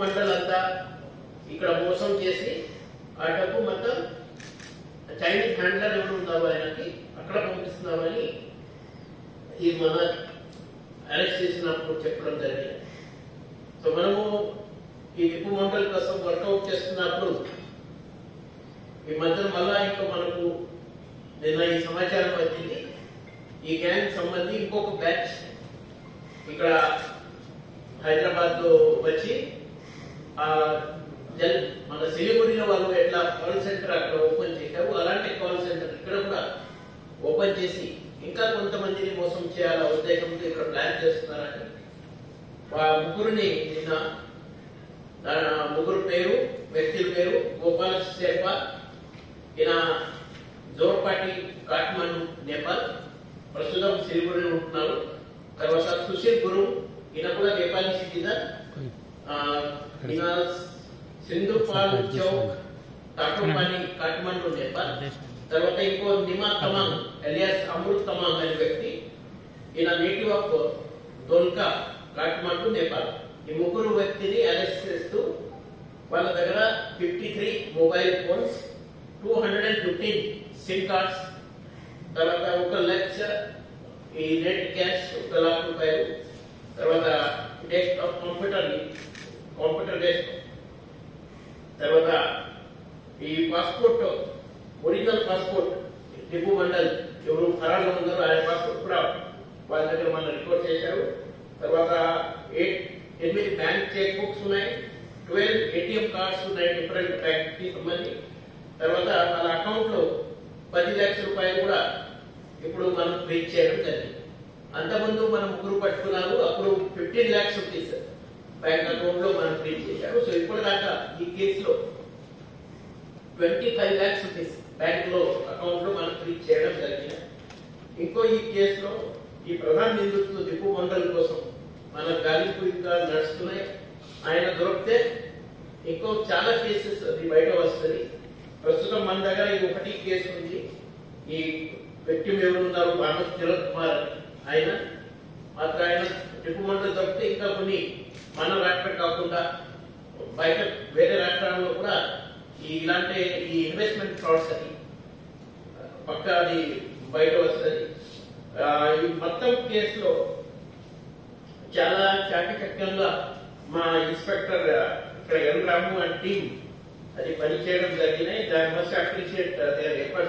మండల్ అంతా ఇక్కడ మోసం చేసి ఆ డబ్బు మొత్తం చైనీస్ హ్యాండ్లర్ ఎవరు ఉన్నారో ఆయనకి అక్కడ పంపిస్తున్నామని ఈ మన అరెస్ట్ చేసినప్పుడు చెప్పడం జరిగింది సో మనము ఈ డిపు మండల్ కోసం వర్కౌట్ చేస్తున్నప్పుడు ఈ మధ్య మళ్ళా ఇంకా మనకు నిన్న ఈ సమాచారం వచ్చింది ఈ గ్యాంగ్ సంబంధించి ఇంకొక బ్యాచ్ ఇక్కడ హైదరాబాద్ లో వచ్చి ఆ జల్ మన సిలిగురిలో వాళ్ళు ఎట్లా కాల్ సెంటర్ అక్కడ ఓపెన్ చేశారు అలాంటి కాల్ సెంటర్ ఇక్కడ కూడా ఓపెన్ చేసి ఇంకా కొంతమందిని మోసం చేయాల ఉద్దేశంతో ఇక్కడ ప్లాన్ చేస్తున్నారని ఆ ముగ్గురిని నిన్న ఆ ముగ్గురు పేరు వ్యక్తుల పేరు గోపాల్ శర్మ ఈయన జోర్పాటి కాట్మండు నేపాల్ ప్రస్తుతం సిలిగురిలో ఉంటున్నారు తర్వాత సుశీల్ గురు ఈయన కూడా నేపాలీ సిటిజన్ ఆ, ఈయన సింధుపాల్ చౌక్ టాటోపాని కాట్మండు నేపాల్ తర్వాత ఇంకో నిమా తమాంగ్ ఎలియాస్ అమృత్ తమాంగ్ అనే వ్యక్తి ఈయన నేటివ్ ఆఫ్ దోల్కా కాట్మండు నేపాల్ ఈ ముగ్గురు వ్యక్తిని అరెస్ట్ చేస్తూ వాళ్ళ దగ్గర fifty three mobile phones two hundred and fifteen SIM cards తర్వాత ఒక లక్ష ఈ నెట్ క్యాష్ ఒక లాఖ రూపాయలు తర్వాత డెస్క్టాప్ కంప్యూటర్ కంప్యూటర్ డెస్క్ తర్వాత ఈ passport original passport Tipu Mandal ఎవరు ఖరాలో ఉన్నారో ఆయన పాస్పోర్ట్ కూడా వాళ్ళ దగ్గర మనం రికార్డ్ చేశారు తర్వాత ఎయిట్ ఎనిమిది బ్యాంక్ చెక్ బుక్స్ ఉన్నాయి ట్వెల్వ్ ఏటీఎం కార్డ్స్ ఉన్నాయి డిఫరెంట్ బ్యాంక్ కి సంబంధించి తర్వాత వాళ్ళ అకౌంట్ లో పది లక్షల రూపాయలు కూడా ఇప్పుడు మనం ఫ్రీజ్ చేయడం జరిగింది అంతకుముందు మనం ముగ్గురు పట్టుకున్నారు అప్పుడు fifteen lakhs rupees bank account లో మనం ఫ్రీజ్ చేశారు సో ఇప్పటిదాకా ఈ కేసులో twenty five lakhs rupees bank లో అకౌంట్ లో మనం ఫ్రీజ్ చేయడం జరిగింది ఇంకో ఈ కేసులో ఈ ప్రధాన నిందితులు దిపు మండల్ కోసం మన గాలింపు ఇంకా నడుస్తున్నాయి ఆయన దొరికితే ఇంకో చాలా కేసెస్ అది బయట వస్తుంది ప్రస్తుతం మన దగ్గర ఈ ఒకటి కేసు ఉంది ఈ వ్యక్తి ఎవరు ఉన్నారు భారత్ తిలక్ కుమార్ అని. ఆయన మాత్రం ఆయన టిప్పు మండలి తప్పితే ఇంకా కొన్ని మన రాష్ట్రం కాకుండా బయట వేరే రాష్ట్రాల్లో కూడా ఈ ఇలాంటి ఈ ఇన్వెస్ట్మెంట్ ఫ్రాడ్స్ అని పక్క అది బయట వస్తుంది ఆ, ఈ మొత్తం కేసులో చాలా చాకచక్యంగా మా ఇన్స్పెక్టర్ ఇక్కడ ఎల్ రాము అండ్ టీం అది పనిచేయడం జరిగినాయి దాని మస్ట్ అప్రిషియేట్ దేర్ ఎఫర్ట్స్